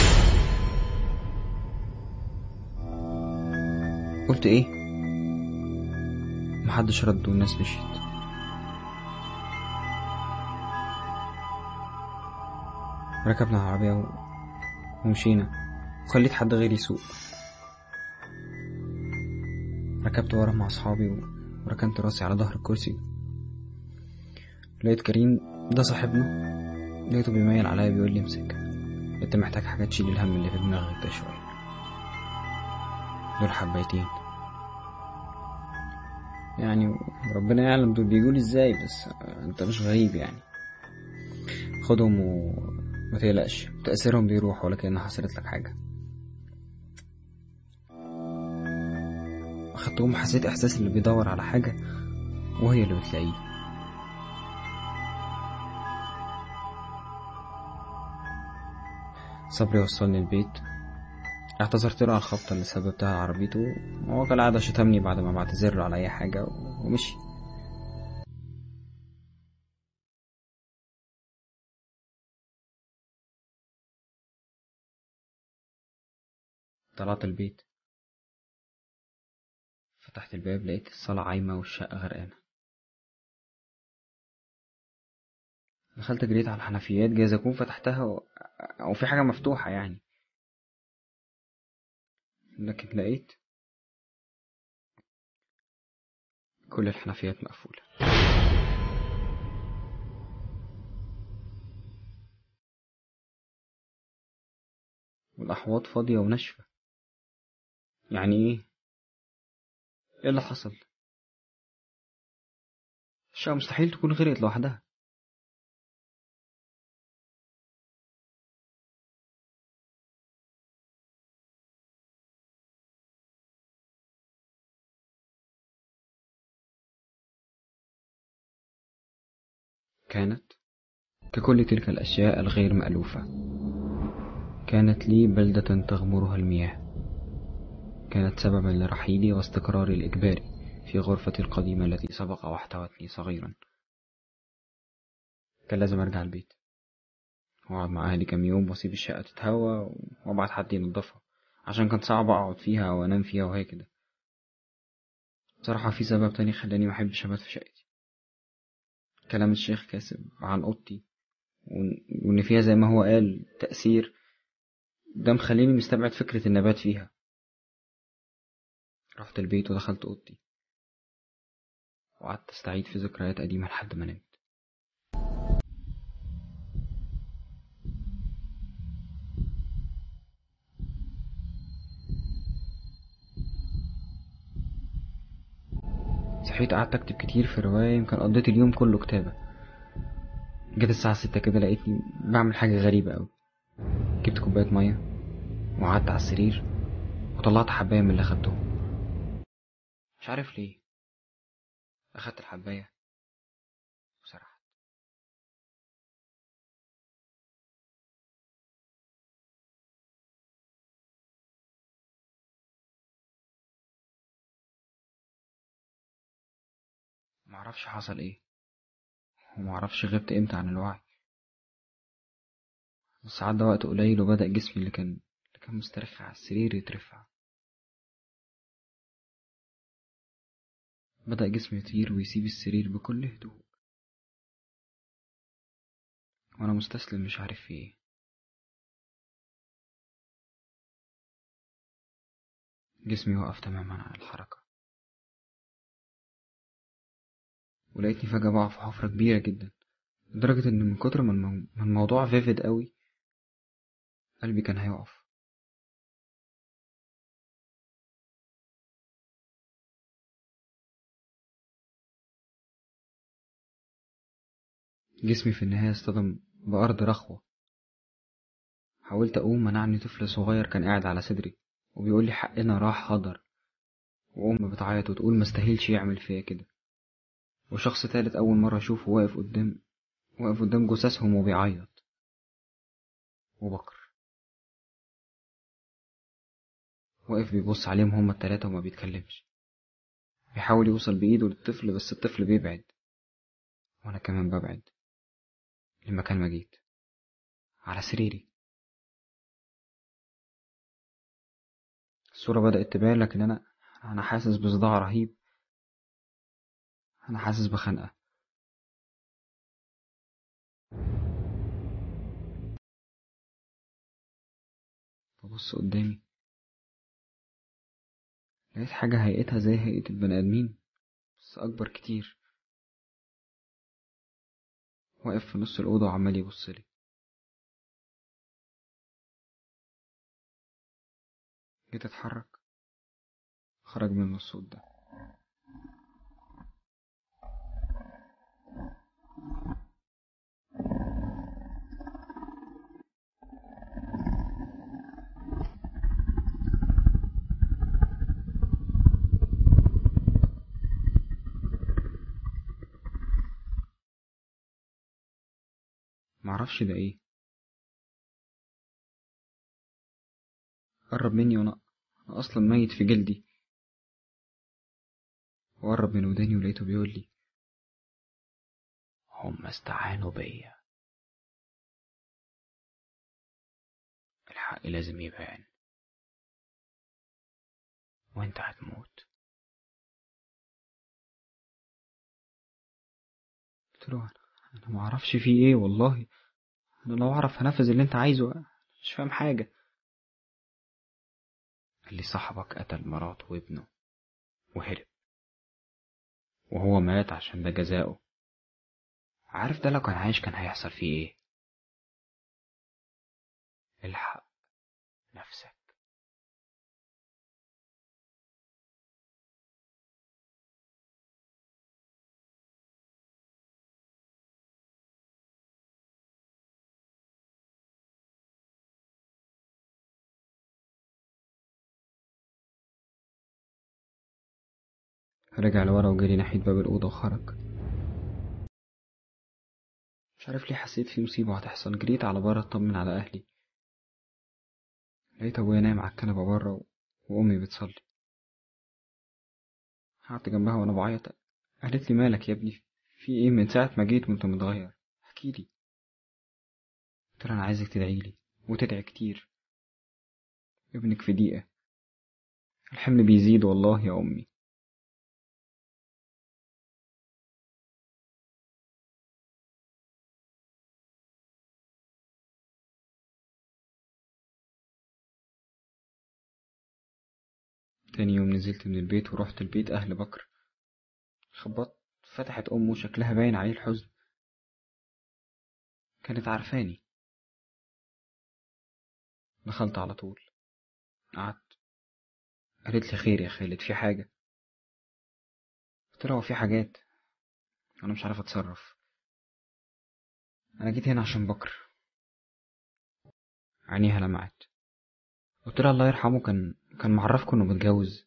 قلت ايه محدش رد والناس مشيت ركبنا العربية و... ومشينا وخليت حد غيري يسوق ركبت ورا مع أصحابي و... وركنت راسي على ظهر الكرسي لقيت كريم ده صاحبنا لقيته بيميل عليا بيقول لي امسك انت محتاج حاجة تشيل الهم اللي في دماغك ده شوية دول حبايتين يعني ربنا يعلم دول بيجولي ازاي بس انت مش غريب يعني خدهم وما تقلقش تأثيرهم بيروح ولا كأن حصلت لك حاجة أخدتهم حسيت إحساس اللي بيدور على حاجة وهي اللي بتلاقيه صبري وصلني البيت اعتذرت له على الخبطة اللي سببتها عربيته وهو كالعادة شتمني بعد ما بعتذر له على أي حاجة ومشي طلعت البيت فتحت الباب لقيت الصالة عايمة والشقة غرقانة دخلت جريت على الحنفيات جايز أكون فتحتها و... أو في حاجة مفتوحة يعني لكن لقيت كل الحنفيات مقفولة والأحواض فاضية وناشفة يعني ايه ايه اللي حصل الشقة مستحيل تكون غرقت لوحدها كانت ككل تلك الأشياء الغير مألوفة كانت لي بلدة تغمرها المياه كانت سببا لرحيلي واستقراري الإجباري في غرفتي القديمة التي سبق واحتوتني صغيرا كان لازم أرجع البيت وأقعد مع أهلي كام يوم وأسيب الشقة تتهوى وأبعت حد ينضفها عشان كان صعب أقعد فيها وأنام فيها وهي كده بصراحة في سبب تاني خلاني محبش أبات في شقتي كلام الشيخ كاسب عن أوضتي وإن فيها زي ما هو قال تأثير ده مخليني مستبعد فكرة النبات فيها رحت البيت ودخلت أوضتي وقعدت أستعيد في ذكريات قديمة لحد ما نمت صحيت قعدت أكتب كتير في رواية يمكن قضيت اليوم كله كتابة جت الساعة ستة كده لقيتني بعمل حاجة غريبة أوي جبت كوباية مية وقعدت على السرير وطلعت حباية من اللي أخدتهم مش عارف ليه أخدت الحباية وسرحت معرفش حصل ايه ومعرفش غبت امتى عن الوعي بس عدى وقت قليل وبدأ جسمي اللي كان اللي كان مسترخي على السرير يترفع بدأ جسمي يطير ويسيب السرير بكل هدوء وأنا مستسلم مش عارف في ايه جسمي وقف تماما عن الحركة ولقيتني فجأة بقع في حفرة كبيرة جدا لدرجة إن من كتر ما المو... ما الموضوع فيفيد قوي قلبي كان هيقف جسمي في النهاية اصطدم بأرض رخوة حاولت أقوم منعني طفل صغير كان قاعد على صدري وبيقول لي حقنا راح هدر وأم بتعيط وتقول مستحيلش يعمل فيا كده وشخص تالت أول مرة أشوفه واقف قدام واقف قدام جثثهم وبيعيط وبكر واقف بيبص عليهم هما التلاتة وما بيتكلمش بيحاول يوصل بإيده للطفل بس الطفل بيبعد وأنا كمان ببعد لمكان ما جيت على سريري الصورة بدأت تبان لكن أنا أنا حاسس بصداع رهيب أنا حاسس بخنقة ببص قدامي لقيت حاجة هيئتها زي هيئة البني آدمين بس أكبر كتير واقف في نص الأوضة وعمال يبصلي جيت أتحرك خرج منه الصوت ده معرفش ده ايه قرب مني وانا أنا اصلا ميت في جلدي وقرب من وداني ولقيته بيقول لي هم استعانوا بيا الحق لازم يبان وانت هتموت قلت له انا ما اعرفش في ايه والله انا لو اعرف هنفذ اللي انت عايزه مش فاهم حاجه قال لي صاحبك قتل مراته وابنه وهرب وهو مات عشان ده جزاؤه عارف ده لو كان عايش كان هيحصل فيه ايه الحق نفسك رجع لورا وجري ناحية باب الأوضة وخرج مش عارف ليه حسيت في مصيبة هتحصل جريت على بره اطمن على أهلي لقيت أبويا نايم على الكنبة بره و... وأمي بتصلي قعدت جنبها وأنا بعيط قالت لي مالك يا ابني في إيه من ساعة ما جيت وأنت متغير احكيلي قلت لها أنا عايزك تدعيلي وتدعي كتير ابنك في دقيقة الحمل بيزيد والله يا أمي تاني يوم نزلت من البيت ورحت البيت أهل بكر خبطت فتحت أمه شكلها باين عليه الحزن كانت عارفاني دخلت على طول قعدت قالت لي خير يا خالد في حاجة قلت لها هو في حاجات أنا مش عارف أتصرف أنا جيت هنا عشان بكر عينيها لمعت قلت لها الله يرحمه كان كان معرفكم انه متجوز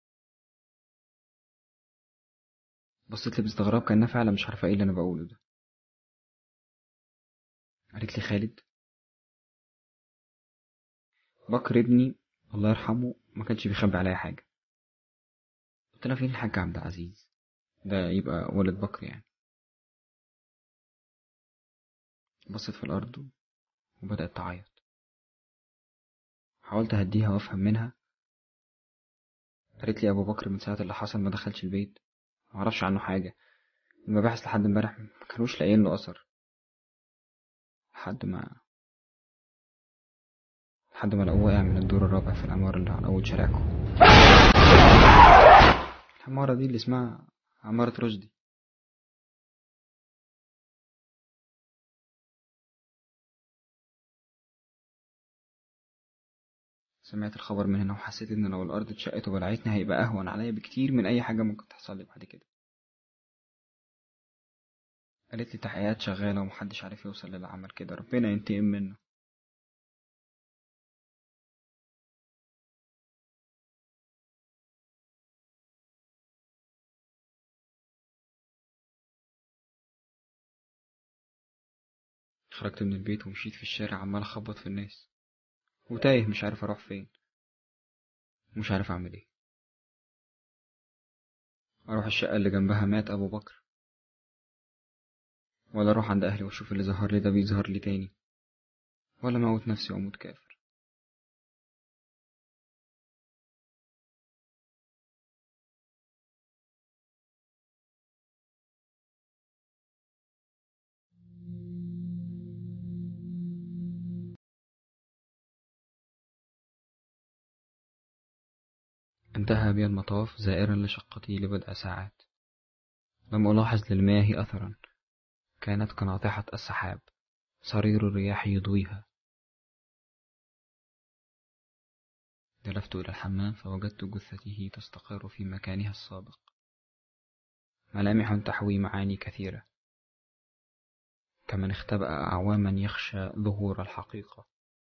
بصيت لي باستغراب كانها فعلا مش عارفه ايه اللي انا بقوله ده قالت لي خالد بكر ابني الله يرحمه ما كانش بيخبي عليا حاجه قلت لها فين الحاج عبد العزيز ده يبقى ولد بكر يعني بصت في الارض وبدات تعيط حاولت اهديها وافهم منها قالت لي ابو بكر من ساعه اللي حصل ما دخلش البيت ما اعرفش عنه حاجه المباحث لحد امبارح ما كانوش لاقيين له اثر لحد ما لحد ما لقوه واقع من الدور الرابع في العمارة اللي على أول شارعكم العمارة دي اللي اسمها عمارة رشدي سمعت الخبر من هنا وحسيت ان لو الارض اتشقت وبلعتني هيبقى اهون عليا بكتير من اي حاجه ممكن تحصل لي بعد كده قالت لي تحقيقات شغاله ومحدش عارف يوصل للي عمل كده ربنا ينتقم منه خرجت من البيت ومشيت في الشارع عمال اخبط في الناس وتايه مش عارف اروح فين ومش عارف أعمل إيه أروح الشقة اللي جنبها مات أبو بكر ولا أروح عند أهلي وأشوف اللي ظهر لي ده بيظهر لي تاني ولا موت نفسي وأموت كافر انتهى بي المطاف زائرا لشقتي لبضع ساعات لم ألاحظ للمياه أثرا كانت كناطحة السحاب صرير الرياح يضويها جلفت إلى الحمام فوجدت جثته تستقر في مكانها السابق ملامح تحوي معاني كثيرة كمن اختبأ أعواما يخشى ظهور الحقيقة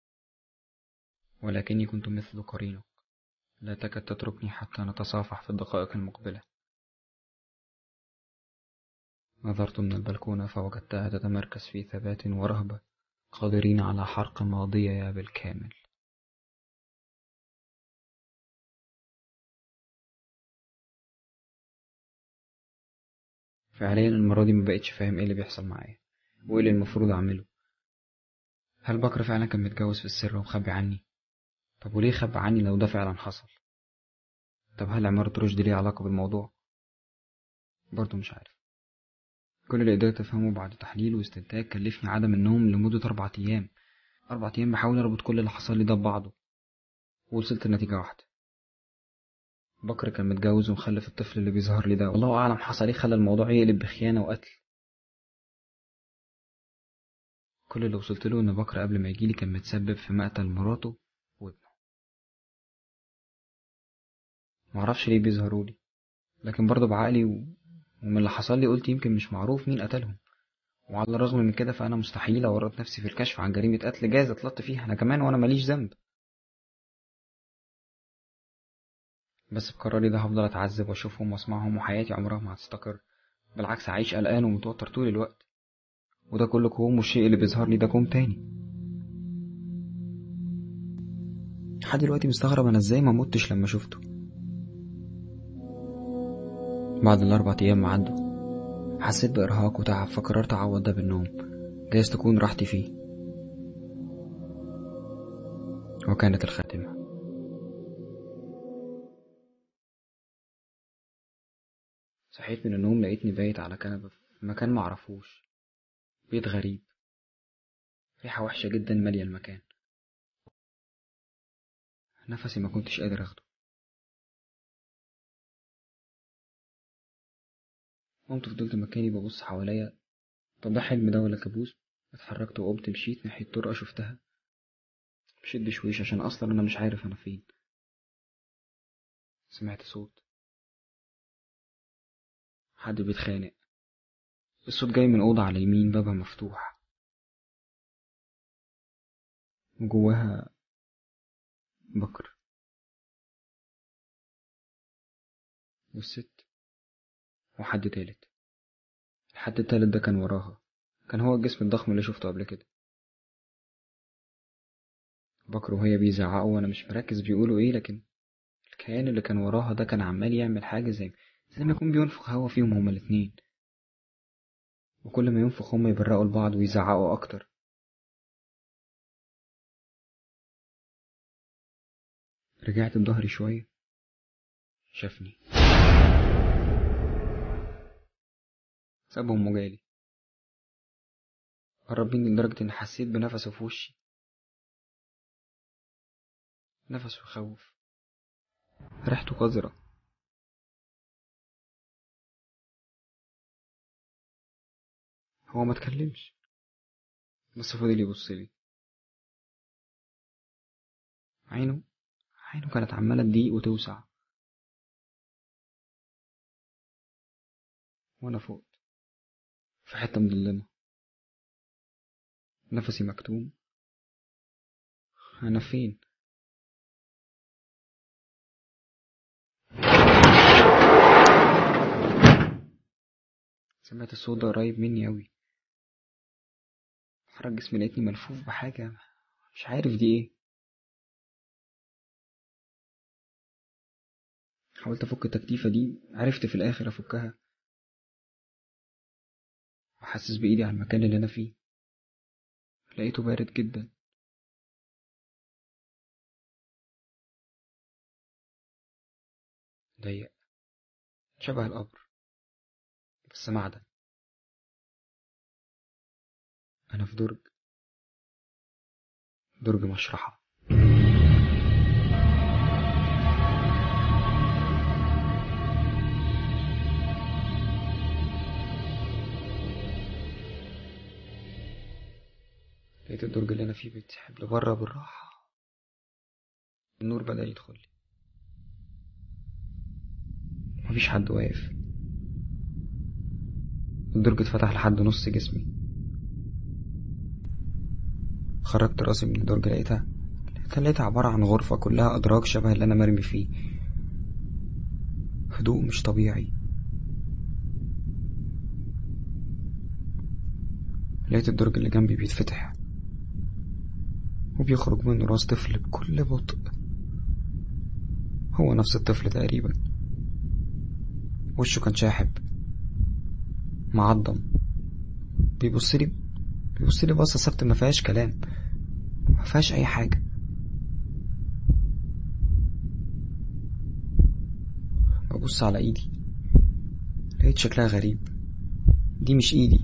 ولكني كنت مثل قرينك لا تكاد تتركني حتى نتصافح في الدقائق المقبلة نظرت من البلكونة فوجدتها تتمركز في ثبات ورهبة قادرين على حرق ماضيها بالكامل فعليا المرة دي مبقتش فاهم ايه اللي بيحصل معايا وايه اللي المفروض اعمله هل بكر فعلا كان متجوز في السر ومخبي عني طب وليه خبى عني لو ده فعلا حصل طب هل عمارة رشدي ليه علاقة بالموضوع برضه مش عارف كل اللي قدرت افهمه بعد تحليل واستنتاج كلفني عدم النوم لمدة أربع أيام أربع أيام بحاول أربط كل اللي حصل لي ده ببعضه ووصلت لنتيجة واحدة بكر كان متجوز ومخلف الطفل اللي بيظهر لي ده والله أعلم حصل ايه خلى الموضوع يقلب بخيانة وقتل كل اللي وصلت له إن بكر قبل ما يجيلي كان متسبب في مقتل مراته وابنه معرفش ليه بيظهروا لي لكن برضه بعقلي و... ومن اللي حصل لي قلت يمكن مش معروف مين قتلهم وعلى الرغم من كده فأنا مستحيل أورط نفسي في الكشف عن جريمة قتل جايز اتلطت فيها أنا كمان وأنا ماليش ذنب بس بقراري ده هفضل أتعذب وأشوفهم وأسمعهم وحياتي عمرها ما هتستقر بالعكس هعيش قلقان ومتوتر طول الوقت وده كله كوم والشيء اللي بيظهر لي ده كوم تاني لحد دلوقتي مستغرب أنا إزاي ما متش لما شفته بعد الأربع أيام ما عدوا حسيت بإرهاق وتعب فقررت أعوض ده بالنوم جايز تكون راحتي فيه وكانت الخاتمة صحيت من النوم لقيتني بايت على كنبة في مكان معرفوش بيت غريب ريحة وحشة جدا مالية المكان نفسي ما كنتش قادر اخده قمت فضلت مكاني ببص حواليا طب ده حلم ده ولا كابوس اتحركت وقمت مشيت ناحية طرقة شفتها مشيت بشويش عشان اصلا انا مش عارف انا فين سمعت صوت حد بيتخانق الصوت جاي من أوضة على اليمين بابها مفتوح وجواها بكر والست وحد تالت الحد التالت ده كان وراها كان هو الجسم الضخم اللي شفته قبل كده بكر وهي بيزعقوا وانا مش مركز بيقولوا ايه لكن الكيان اللي كان وراها ده كان عمال يعمل حاجة زي زي ما يكون بينفخ هوا فيهم هما الاتنين وكل ما ينفخ هما يبرقوا لبعض ويزعقوا أكتر رجعت بظهري شوية شافني سابهم وجالي قرب مني لدرجة إن حسيت بنفسه في وشي نفسه يخوف ريحته قذرة هو ما اتكلمش بس فضل يبص لي عينه عينه كانت عمالة تضيق وتوسع وأنا فوق في حتة مظلمة نفسي مكتوم أنا فين سمعت الصوت ده قريب مني أوي حرك جسمي لقيتني ملفوف بحاجة مش عارف دي ايه حاولت افك التكتيفة دي عرفت في الاخر افكها وحاسس بايدي على المكان اللي انا فيه لقيته بارد جدا ضيق شبه القبر بس معدن انا في درج درج مشرحة لقيت الدرج اللي انا فيه بيتسحب لبره بالراحة النور بدأ يدخل لي مفيش حد واقف الدرج اتفتح لحد نص جسمي خرجت راسي من الدرج لقيتها لقيتها عبارة عن غرفة كلها أدراج شبه اللي أنا مرمي فيه هدوء مش طبيعي لقيت الدرج اللي جنبي بيتفتح وبيخرج منه راس طفل بكل بطء هو نفس الطفل تقريبا وشه كان شاحب معضم بيبصلي بيبصلي بصة ثابتة ما فيهاش كلام ما فيهاش أي حاجة ببص على إيدي لقيت شكلها غريب دي مش إيدي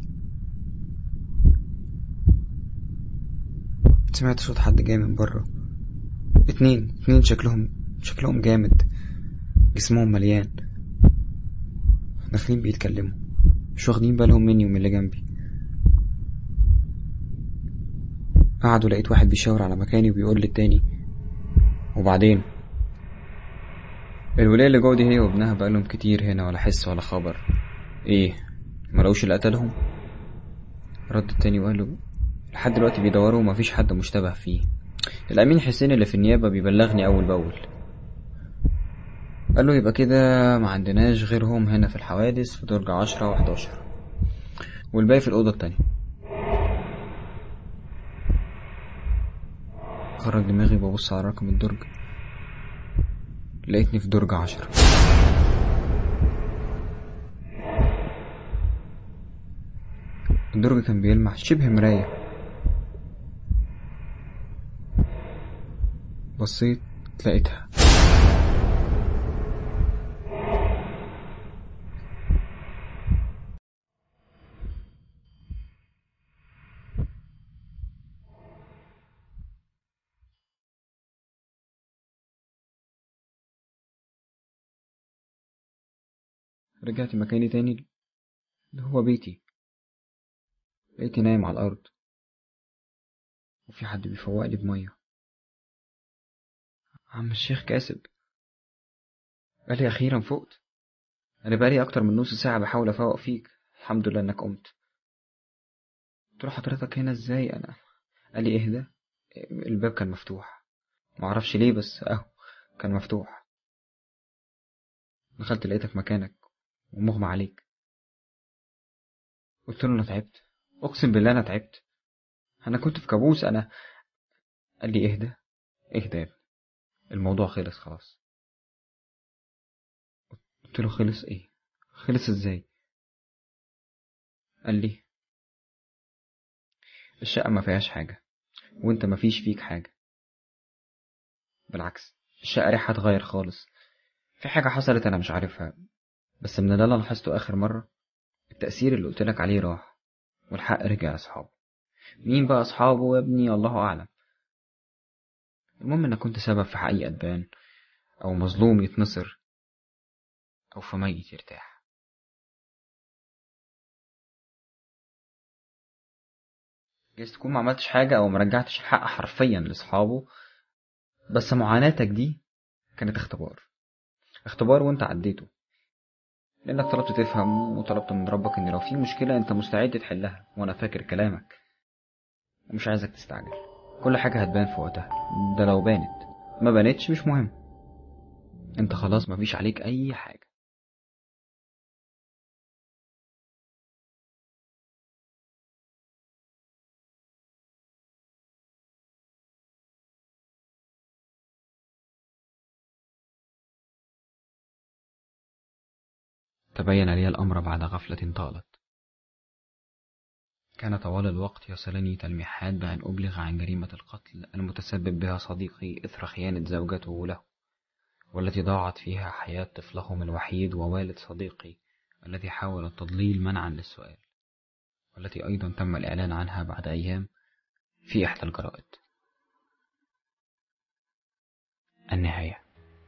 سمعت صوت حد جاي من بره اتنين اتنين شكلهم شكلهم جامد جسمهم مليان داخلين بيتكلموا مش واخدين بالهم مني ومن اللي جنبي قعدوا لقيت واحد بيشاور على مكاني وبيقول للتاني وبعدين الولاية اللي جوه دي هي وابنها بقالهم كتير هنا ولا حس ولا خبر ايه ملقوش اللي قتلهم رد التاني وقال له لحد دلوقتي بيدوروا ومفيش حد مشتبه فيه الأمين حسين اللي في النيابة بيبلغني أول بأول قال له يبقى كده ما عندناش غيرهم هنا في الحوادث في درجة عشرة وحداشر والباقي في الأوضة التانية خرج دماغي ببص على رقم الدرج لقيتني في درجة عشرة الدرج كان بيلمع شبه مراية بصيت لقيتها رجعت مكاني تاني اللي هو بيتي لقيتني نايم على الأرض وفي حد بيفوقلي بمية عم الشيخ كاسب قال لي أخيرا فقت أنا بقالي أكتر من نص ساعة بحاول أفوق فيك الحمد لله إنك قمت قلت له حضرتك هنا إزاي أنا قال لي اهدى الباب كان مفتوح معرفش ليه بس أهو كان مفتوح دخلت لقيتك مكانك ومغمى عليك قلت له انا تعبت اقسم بالله انا تعبت انا كنت في كابوس انا قال لي اهدى اهدى يا ابني الموضوع خلص خلاص قلت له خلص ايه خلص ازاي قال لي الشقة ما فيهاش حاجة وانت ما فيش فيك حاجة بالعكس الشقة ريحها اتغير خالص في حاجة حصلت انا مش عارفها بس من اللي انا لاحظته اخر مرة التأثير اللي قلتلك عليه راح والحق رجع أصحابه مين بقى أصحابه يا ابني الله أعلم المهم إنك كنت سبب في حقيقة تبان أو مظلوم يتنصر أو في ميت يرتاح جايز تكون ما عملتش حاجة أو مرجعتش الحق حرفيا لأصحابه بس معاناتك دي كانت اختبار اختبار وانت عديته لأنك طلبت تفهم وطلبت من ربك إن لو في مشكلة أنت مستعد تحلها وأنا فاكر كلامك ومش عايزك تستعجل كل حاجة هتبان في وقتها ده لو بانت ما بانتش مش مهم أنت خلاص مفيش عليك أي حاجة تبين لي الأمر بعد غفلة طالت كان طوال الوقت يصلني تلميحات بأن أبلغ عن جريمة القتل المتسبب بها صديقي إثر خيانة زوجته له والتي ضاعت فيها حياة طفلهم الوحيد ووالد صديقي الذي حاول التضليل منعا للسؤال والتي أيضا تم الإعلان عنها بعد أيام في إحدى الجرائد النهاية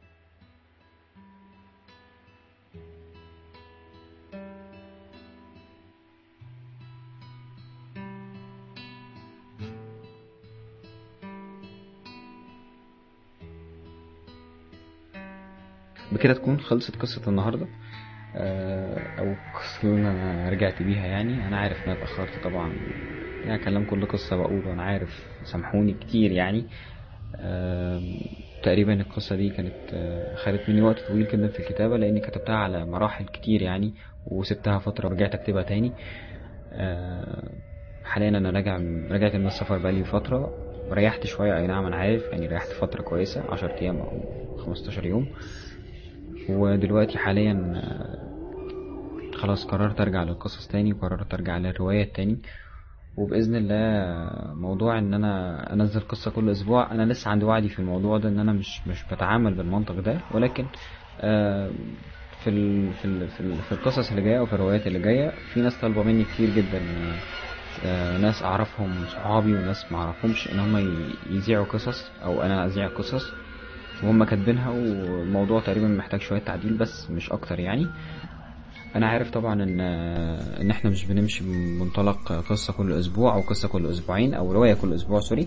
بكده تكون خلصت قصة النهاردة آه، أو القصة اللي أنا رجعت بيها يعني أنا عارف إن أنا اتأخرت طبعا يعني كلام كل قصة بقوله أنا عارف سامحوني كتير يعني آه، تقريبا القصة دي كانت آه، خدت مني وقت طويل جدا في الكتابة لأني كتبتها على مراحل كتير يعني وسبتها فترة ورجعت أكتبها تاني حاليا أنا راجع رجعت من السفر بقالي فترة وريحت شوية أي نعم أنا عارف يعني ريحت فترة كويسة عشر أيام أو خمستاشر يوم ودلوقتي حاليا خلاص قررت ارجع للقصص تاني وقررت ارجع للرواية تاني وباذن الله موضوع ان انا انزل قصه كل اسبوع انا لسه عندي وعدي في الموضوع ده ان انا مش مش بتعامل بالمنطق ده ولكن في ال في ال في, ال في القصص اللي جايه او في الروايات اللي جايه في ناس طالبه مني كتير جدا ناس اعرفهم صحابي وناس ما اعرفهمش ان هم يذيعوا قصص او انا اذيع قصص وهم كاتبينها والموضوع تقريبا محتاج شويه تعديل بس مش اكتر يعني انا عارف طبعا ان ان احنا مش بنمشي بمنطلق قصه كل اسبوع او قصه كل اسبوعين او روايه كل اسبوع سوري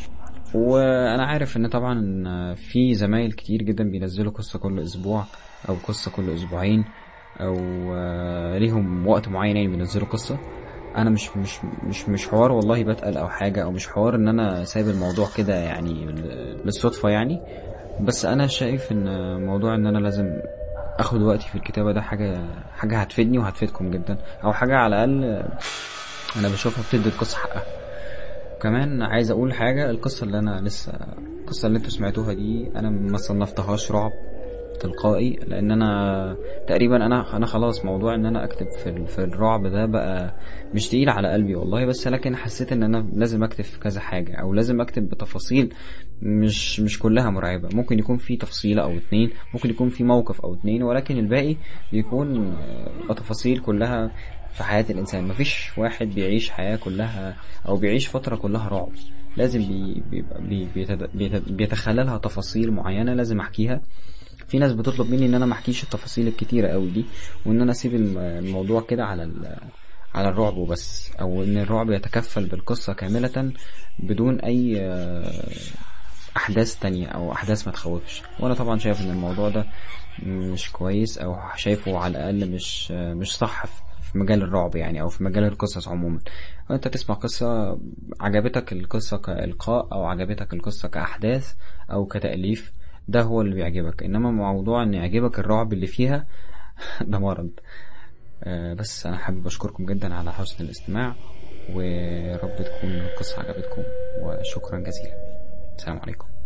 وانا عارف ان طبعا في زمايل كتير جدا بينزلوا قصه كل اسبوع او قصه كل اسبوعين او ليهم وقت معين يعني بينزلوا قصه انا مش مش مش مش حوار والله بتقل او حاجه او مش حوار ان انا سايب الموضوع كده يعني بالصدفه يعني بس انا شايف ان موضوع ان انا لازم اخد وقتي في الكتابة ده حاجة حاجة هتفيدني وهتفيدكم جدا او حاجة على الاقل انا بشوفها بتدي القصة حقها كمان عايز اقول حاجة القصة اللي انا لسه القصة اللي انتوا سمعتوها دي انا ما صنفتهاش رعب تلقائي لان انا تقريبا انا انا خلاص موضوع ان انا اكتب في في الرعب ده بقى مش تقيل على قلبي والله بس لكن حسيت ان انا لازم اكتب في كذا حاجه او لازم اكتب بتفاصيل مش مش كلها مرعبه ممكن يكون في تفصيله او اتنين ممكن يكون في موقف او اتنين ولكن الباقي بيكون تفاصيل كلها في حياة الإنسان مفيش واحد بيعيش حياة كلها أو بيعيش فترة كلها رعب لازم بي بي بي بيتخللها تفاصيل معينة لازم أحكيها في ناس بتطلب مني ان انا ما احكيش التفاصيل الكتيرة قوي دي وان انا اسيب الموضوع كده على على الرعب وبس او ان الرعب يتكفل بالقصة كاملة بدون اي احداث تانية او احداث ما تخوفش وانا طبعا شايف ان الموضوع ده مش كويس او شايفه على الاقل مش مش صح في مجال الرعب يعني او في مجال القصص عموما انت تسمع قصة عجبتك القصة كإلقاء او عجبتك القصة كأحداث او كتأليف ده هو اللي بيعجبك انما موضوع ان يعجبك الرعب اللي فيها ده مرض آه بس انا حابب اشكركم جدا على حسن الاستماع ورب تكون القصة عجبتكم وشكرا جزيلا السلام عليكم